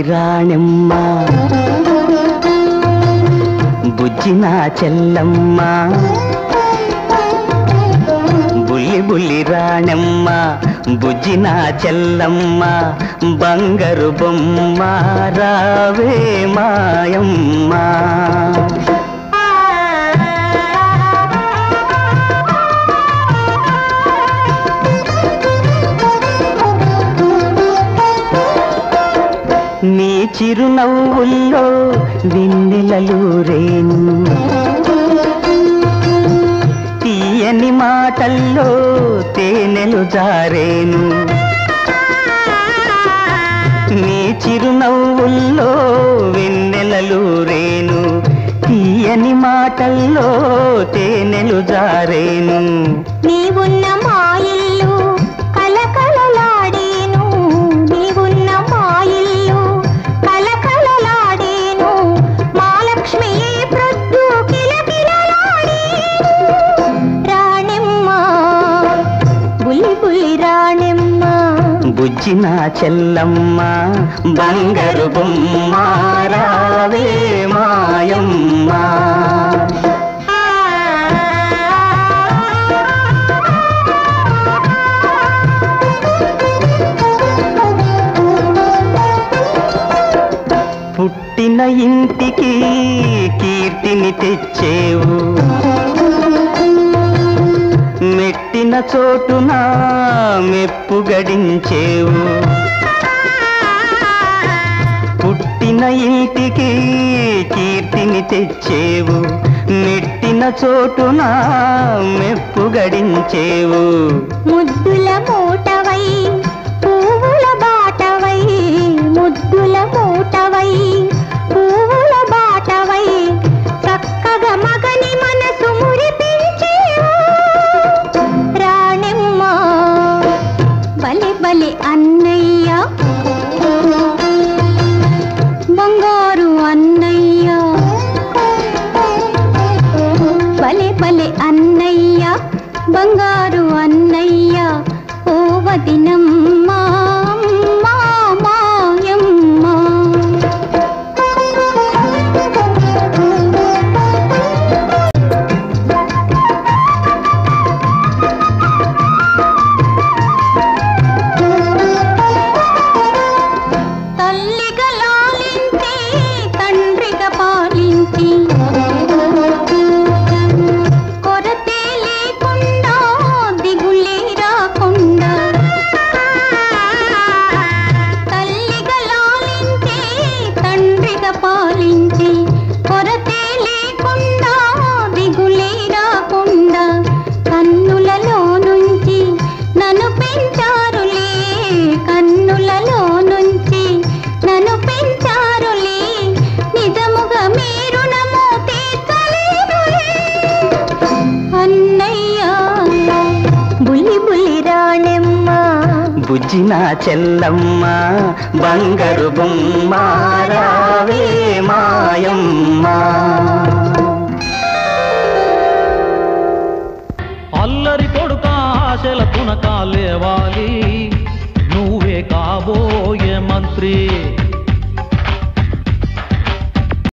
రాణెమ్మ బుజ్జి నా చెల్లమ్మ బుల్లి బుల్లి రాణెమ్మ బుజ్జి నా చెల్లమ్మ బంగారు బొమ్మ రావే మాయమ్మ నీ చిరునవ్వుల్లో వెన్నెలలు రేను తీయని మాటల్లో తేనెలు జారేను నీ చిరునవ్వుల్లో వెన్నెలలు రేను తీయని మాటల్లో తేనెలు జారేను నీవున్న మా ఇల్లు కలకలలాడేను నీవున్న మా ఇల్లు కలకలలాడేను మా లక్ష్మి ప్రొద్దు కిలకిలలాడేను రాణెమ్మ బుల్లి బుల్లి రాణెమ్మ బుజ్జి నా చెల్లమ్మ బంగారు బొమ్మ రావే మాయమ్మ పుట్టిన ఇంటికి కీర్తిని తెచ్చేవు మెట్టిన చోటున మెప్పు గడించేవు పుట్టిన ఇంటికి కీర్తిని తెచ్చేవు మెట్టిన చోటున మెప్పు గడించేవు ముద్దుల మూటవై పువ్వుల బాటవై ముద్దుల మూటవై పువ్వుల బాటవై చక్కగా మగని మనసు మురిపించేవు రాణెమ్మ బలి బలి అన్నయ్య బంగారు అన్నయ్య బలే బలే అన్నయ్య బంగారు అన్నయ్య ఓ వదినమ్మ అమ్మ, మాయమ్మ తల్లిగా లాలించి తండ్రిగా పాలించి కొరతే లేకుండా దిగులే రాకుండా తల్లిగా లాలించి తండ్రిగా పాలించి కొరతే లేకుండా దిగులే రాకుండా కన్నులలో నుంచి నన్ను పెంచారులే కన్నులలో నుంచి నన్ను పెంచారులే నిజముగా మీరు నమో తీర్చలేనులే అన్నయ్య బుల్లి బుల్లి రాణెమ్మ బుజ్జి నా చెల్లమ్మ బంగారు బొమ్మ రావే మాయమ్మ అల్లరి కొడుక ఆశల తునక లేవాలి నువ్వే కాబోయే మంత్రి